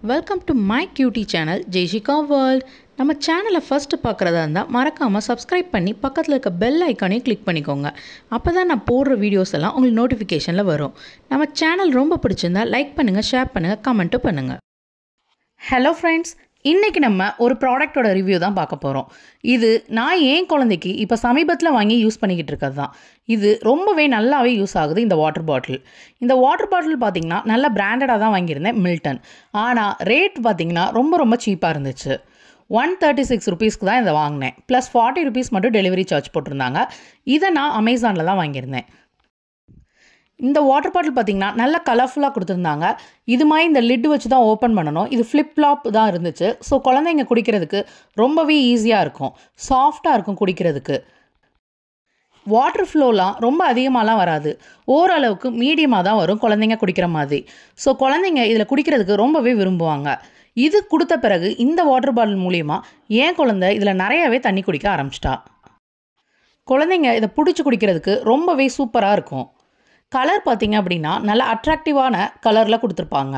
welcome to my cutie channel Jaishika world நம்ம சேனலை first பார்க்குறதா இருந்தால் மறக்காமல் சப்ஸ்கிரைப் பண்ணி பக்கத்தில் இருக்க பெல் ஐக்கானையும் கிளிக் பண்ணிக்கோங்க அப்போ தான் நான் போடுற வீடியோஸ் எல்லாம் உங்களுக்கு நோட்டிஃபிகேஷனில் வரும் நம்ம சேனல் ரொம்ப பிடிச்சிருந்தா லைக் பண்ணுங்கள் ஷேர் பண்ணுங்கள் கமெண்ட்டும் பண்ணுங்கள் ஹலோ ஃப்ரெண்ட்ஸ் இன்றைக்கி நம்ம ஒரு ப்ராடக்ட்டோட ரிவ்யூ தான் பார்க்க போகிறோம் இது நான் ஏன் குழந்தைக்கு இப்போ சமீபத்தில் வாங்கி யூஸ் பண்ணிக்கிட்டு இருக்கிறது தான் இது ரொம்பவே நல்லாவே யூஸ் ஆகுது இந்த வாட்டர் பாட்டில் இந்த வாட்டர் பாட்டில் பார்த்திங்கன்னா நல்ல பிராண்டடாக தான் வாங்கியிருந்தேன் மில்டன் ஆனால் ரேட் பார்த்திங்கன்னா ரொம்ப ரொம்ப சீப்பாக இருந்துச்சு ஒன் தேர்ட்டி சிக்ஸ் ருபீஸ்க்கு தான் இதை வாங்கினேன் ப்ளஸ் ஃபார்ட்டி ருபீஸ் மட்டும் டெலிவரி சார்ஜ் போட்டிருந்தாங்க இதை நான் அமேசானில் தான் வாங்கியிருந்தேன் இந்த வாட்டர் பாட்டில் பார்த்திங்கன்னா நல்ல கலர்ஃபுல்லாக கொடுத்துருந்தாங்க இது மாதிரி இந்த லிட் வச்சு தான் ஓப்பன் பண்ணணும் இது ஃப்ளிப் ஃப்ளாப் தான் இருந்துச்சு ஸோ குழந்தைங்க குடிக்கிறதுக்கு ரொம்பவே ஈஸியாக இருக்கும் சாஃப்டாக இருக்கும் குடிக்கிறதுக்கு வாட்டர் ஃப்ளோலாம் ரொம்ப அதிகமாகலாம் வராது ஓரளவுக்கு மீடியமாக தான் வரும் குழந்தைங்க குடிக்கிற மாதிரி ஸோ குழந்தைங்க இதில் குடிக்கிறதுக்கு ரொம்பவே விரும்புவாங்க இது கொடுத்த பிறகு இந்த வாட்டர் பாட்டில் மூலிமா என் குழந்தை இதில் நிறையாவே தண்ணி குடிக்க ஆரம்பிச்சிட்டா குழந்தைங்க இதை பிடிச்சி குடிக்கிறதுக்கு ரொம்பவே சூப்பராக இருக்கும் கலர் பார்த்தீங்க அப்படின்னா நல்ல அட்ராக்டிவான கலரில் கொடுத்துருப்பாங்க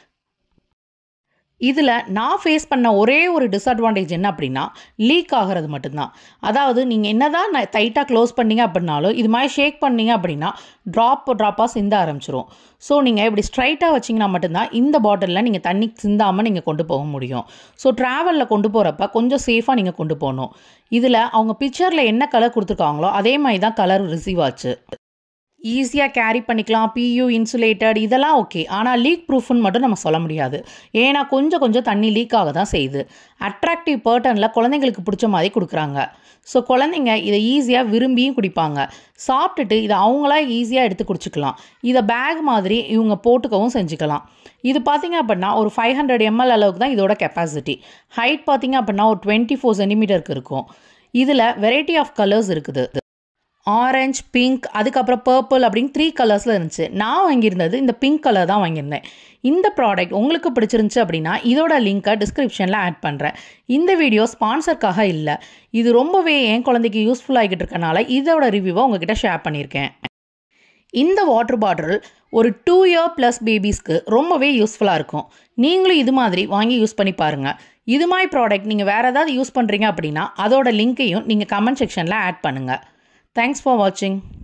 இதில் நான் ஃபேஸ் பண்ண ஒரே ஒரு டிஸ்அட்வான்டேஜ் என்ன அப்படின்னா லீக் ஆகிறது மட்டும்தான் அதாவது நீங்கள் என்ன தான் டைட்டாக க்ளோஸ் பண்ணீங்க அப்படின்னாலும் இது மாதிரி ஷேக் பண்ணீங்க அப்படின்னா ட்ராப் ட்ராப்பாக சிந்த ஆரம்பிச்சிரும் ஸோ நீங்கள் இப்படி ஸ்ட்ரைட்டாக வச்சிங்கன்னா மட்டும்தான் இந்த பாட்டிலில் நீங்கள் தண்ணி சிந்தாமல் நீங்கள் கொண்டு போக முடியும் ஸோ ட்ராவலில் கொண்டு போகிறப்ப கொஞ்சம் சேஃபாக நீங்கள் கொண்டு போகணும் இதில் அவங்க பிக்சரில் என்ன கலர் கொடுத்துருக்காங்களோ அதே மாதிரி தான் கலர் ரிசீவ் ஆச்சு ஈஸியாக கேரி பண்ணிக்கலாம் பியூ இன்சுலேட்டட் இதெல்லாம் ஓகே ஆனால் லீக் ப்ரூஃப்னு மட்டும் நம்ம சொல்ல முடியாது ஏன்னா கொஞ்சம் கொஞ்சம் தண்ணி லீக் ஆக தான் செய்யுது அட்ராக்டிவ் பேர்டனில் குழந்தைங்களுக்கு பிடிச்ச மாதிரி கொடுக்குறாங்க ஸோ குழந்தைங்க இதை ஈஸியாக விரும்பியும் குடிப்பாங்க சாப்பிட்டுட்டு இதை அவங்களா ஈஸியாக எடுத்து குடிச்சிக்கலாம் இதை பேக் மாதிரி இவங்க போட்டுக்கவும் செஞ்சுக்கலாம் இது பார்த்திங்க அப்படின்னா ஒரு ஃபைவ் ஹண்ட்ரட் எம்எல் அளவுக்கு தான் இதோட கெப்பாசிட்டி ஹைட் பார்த்திங்க அப்படின்னா ஒரு டுவெண்ட்டி ஃபோர் சென்டிமீட்டருக்கு இருக்கும் இதில் வெரைட்டி ஆஃப் கலர்ஸ் இருக்குது ஆரஞ்ச் பிங்க் அதுக்கப்புறம் பர்பிள் அப்படின்னு த்ரீ கலர்ஸில் இருந்துச்சு நான் வாங்கியிருந்தது இந்த பிங்க் கலர் தான் வாங்கியிருந்தேன் இந்த ப்ராடக்ட் உங்களுக்கு பிடிச்சிருந்துச்சு அப்படின்னா இதோட லிங்க்கை டிஸ்கிரிப்ஷனில் ஆட் பண்ணுறேன் இந்த வீடியோ ஸ்பான்சர்க்காக இல்லை இது ரொம்பவே என் குழந்தைக்கு யூஸ்ஃபுல் ஆகிட்டு இருக்கனால இதோட ரிவ்யூவை உங்ககிட்ட ஷேர் பண்ணியிருக்கேன் இந்த வாட்டர் பாட்டில் ஒரு டூ இயர் ப்ளஸ் பேபிஸ்க்கு ரொம்பவே யூஸ்ஃபுல்லாக இருக்கும் நீங்களும் இது மாதிரி வாங்கி யூஸ் பண்ணி பாருங்கள் இது மாதிரி ப்ராடக்ட் நீங்கள் வேறு ஏதாவது யூஸ் பண்ணுறீங்க அப்படின்னா அதோட லிங்க்கையும் நீங்கள் கமெண்ட் செக்ஷனில் ஆட் பண்ணுங்கள் தேங்க்ஸ் ஃபார் வாட்சிங்